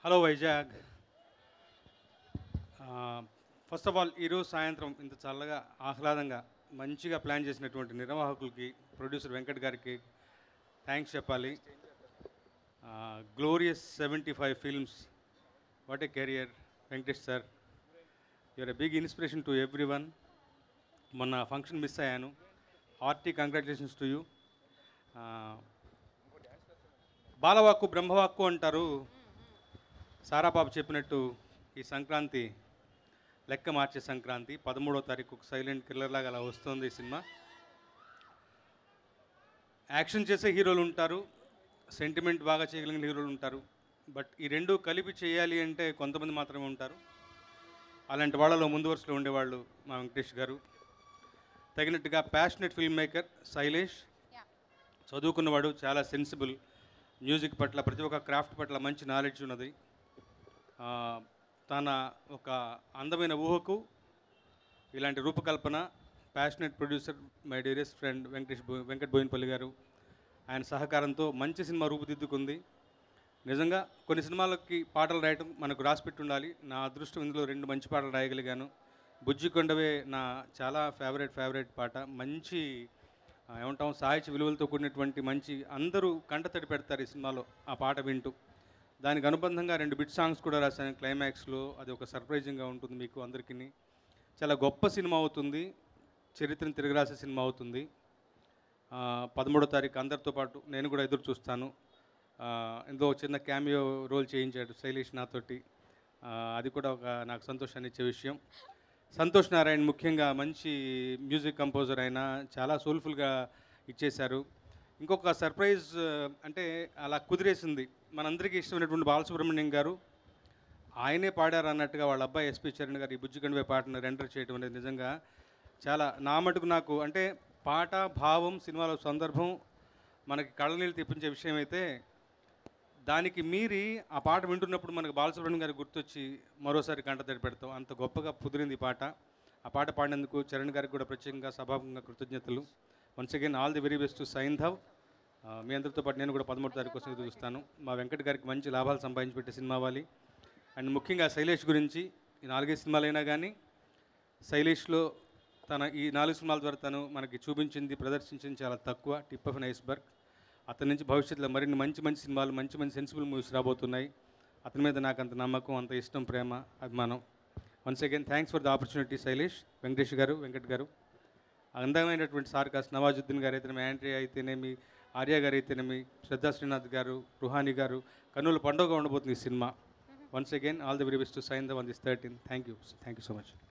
hello Vizag first of all ఈరోజు సాయంత్రం ఇంత చల్లగా ఆహ్లాదంగా మంచిగా ప్లాన్ చేసినటువంటి నిర్వాహకులకి ప్రొడ్యూసర్ వెంకట్ గారికి థ్యాంక్స్ చెప్పాలి glorious seventy five films what a career Venkatesh sir you are a big inspiration to everyone మొన్న ఫంక్షన్ మిస్ అయ్యాను హార్టీ కంగ్రాచులేషన్స్ టు యూ బాలవాక్కు బ్రహ్మవాక్కు అంటారు సారాబాబు చెప్పినట్టు ఈ సంక్రాంతి లెక్క మార్చే సంక్రాంతి పదమూడో తారీఖు సైలెంట్ కిల్లర్ లాగా అలా వస్తుంది ఈ సినిమా యాక్షన్ చేసే హీరోలు ఉంటారు సెంటిమెంట్ బాగా చేయగలిగిన హీరోలు ఉంటారు బట్ ఈ రెండు కలిపి చేయాలి అంటే కొంతమంది మాత్రమే ఉంటారు అలాంటి వాళ్ళలో ముందు వరుసలో ఉండేవాళ్ళు మా వెంకటేష్ గారు తగినట్టుగా ప్యాషనెట్ ఫిల్మ్ మేకర్ శైలేష్ చదువుకున్నవాడు చాలా సెన్సిబుల్ మ్యూజిక్ పట్ల ప్రతి ఒక్క క్రాఫ్ట్ పట్ల మంచి నాలెడ్జ్ ఉన్నది ఆ, తన ఒక అందమైన ఊహకు ఇలాంటి రూపకల్పన passionate producer my dearest friend Venkatesh బో వెంకట్ బోయినపల్లి గారు ఆయన సహకారంతో మంచి సినిమా రూపుదిద్దుకుంది నిజంగా కొన్ని సినిమాలకి పాటలు రాయటం మనకు రాసిపెట్టి ఉండాలి నా అదృష్టం ఇందులో రెండు మంచి పాటలు రాయగలిగాను బుజ్జి కొండవే నా చాలా ఫేవరెట్ ఫేవరెట్ పాట మంచి ఆ, ఏమంటాం సాహిత్య విలువలతో కూడినటువంటి మంచి అందరూ కంటతడి పెడతారు ఈ సినిమాలో ఆ పాట వింటూ దానికి అనుబంధంగా రెండు బిట్ సాంగ్స్ కూడా రాశాను క్లైమాక్స్లో అది ఒక సర్ప్రైజింగ్గా ఉంటుంది మీకు అందరికీ చాలా గొప్ప సినిమా అవుతుంది చరిత్రను తిరగరాసే సినిమా అవుతుంది ఆ, పదమూడో తారీఖు అందరితో పాటు నేను కూడా ఎదురు చూస్తాను ఆ, ఇందులో ఒక చిన్న క్యామియో రోల్ చేయించాడు శైలేష్ నాతోటి ఆ, అది కూడా ఒక నాకు సంతోషాన్ని ఇచ్చే విషయం సంతోష్ నారాయణ్ ముఖ్యంగా మంచి మ్యూజిక్ కంపోజర్ అయినా చాలా సోల్ఫుల్గా ఇచ్చేశారు ఇంకొక సర్ప్రైజ్ ఆ, అంటే అలా కుదిరేసింది మనందరికీ ఇష్టమైనటువంటి బాలసుబ్రహ్మణ్యం గారు ఆయనే పాడారు అన్నట్టుగా వాళ్ళ అబ్బాయి ఎస్పి చరణ్ గారు ఈ బుజ్జిగండివే పాటను రెండర్ చేయడం అనేది నిజంగా చాలా నా మటుకు నాకు అంటే పాట భావం సినిమాలో సందర్భం మనకి కళ్ళనీళ్ళు తెప్పించే విషయం అయితే దానికి మీరి ఆ పాట వింటున్నప్పుడు మనకు బాలసుబ్రహ్మణ్యం గారు గుర్తొచ్చి మరోసారి కంటతడి పెడతాం అంత గొప్పగా కుదిరింది ఈ పాట ఆ పాట పాడినందుకు చరణ్ గారికి కూడా ప్రత్యేకంగా సభాముఖంగా కృతజ్ఞతలు once again all the very best Saindhav ఆ, మీ అందరితో పాటు నేను కూడా పదమూడు తారీఖు కోసం ఎదురు చూస్తాను మా వెంకట్ గారికి మంచి లాభాలు సంపాదించి పెట్టే సినిమా అవ్వాలి అండ్ ముఖ్యంగా శైలేష్ గురించి ఈ నాలుగైదు సినిమాలైనా కానీ శైలేష్లో తన ఈ నాలుగు సినిమాల ద్వారా తను మనకి చూపించింది ప్రదర్శించింది చాలా తక్కువ టిప్ ఆఫ్ అన్ ఐస్బర్గ్ అతని నుంచి భవిష్యత్తులో మరిన్ని మంచి మంచి సినిమాలు మంచి మంచి సెన్సిబుల్ మూవీస్ రాబోతున్నాయి అతని మీద నాకు అంత నమ్మకం అంత ఇష్టం ప్రేమ అభిమానం once again thanks for the opportunity Shailesh Venkatesh గారు వెంకట్ గారు అందమైనటువంటి సార్కాస్ నవాజుద్దీన్ గారు అయితేనేమి యాంట్రీ అయితేనేమి ఆర్య గారు అయితేనేమి శ్రద్ధా శ్రీనాథ్ గారు రుహాని గారు కర్నూలు పండుగ ఉండబోతుంది ఈ cinema once again all the very best sign the one this thirteen thank you thank you so much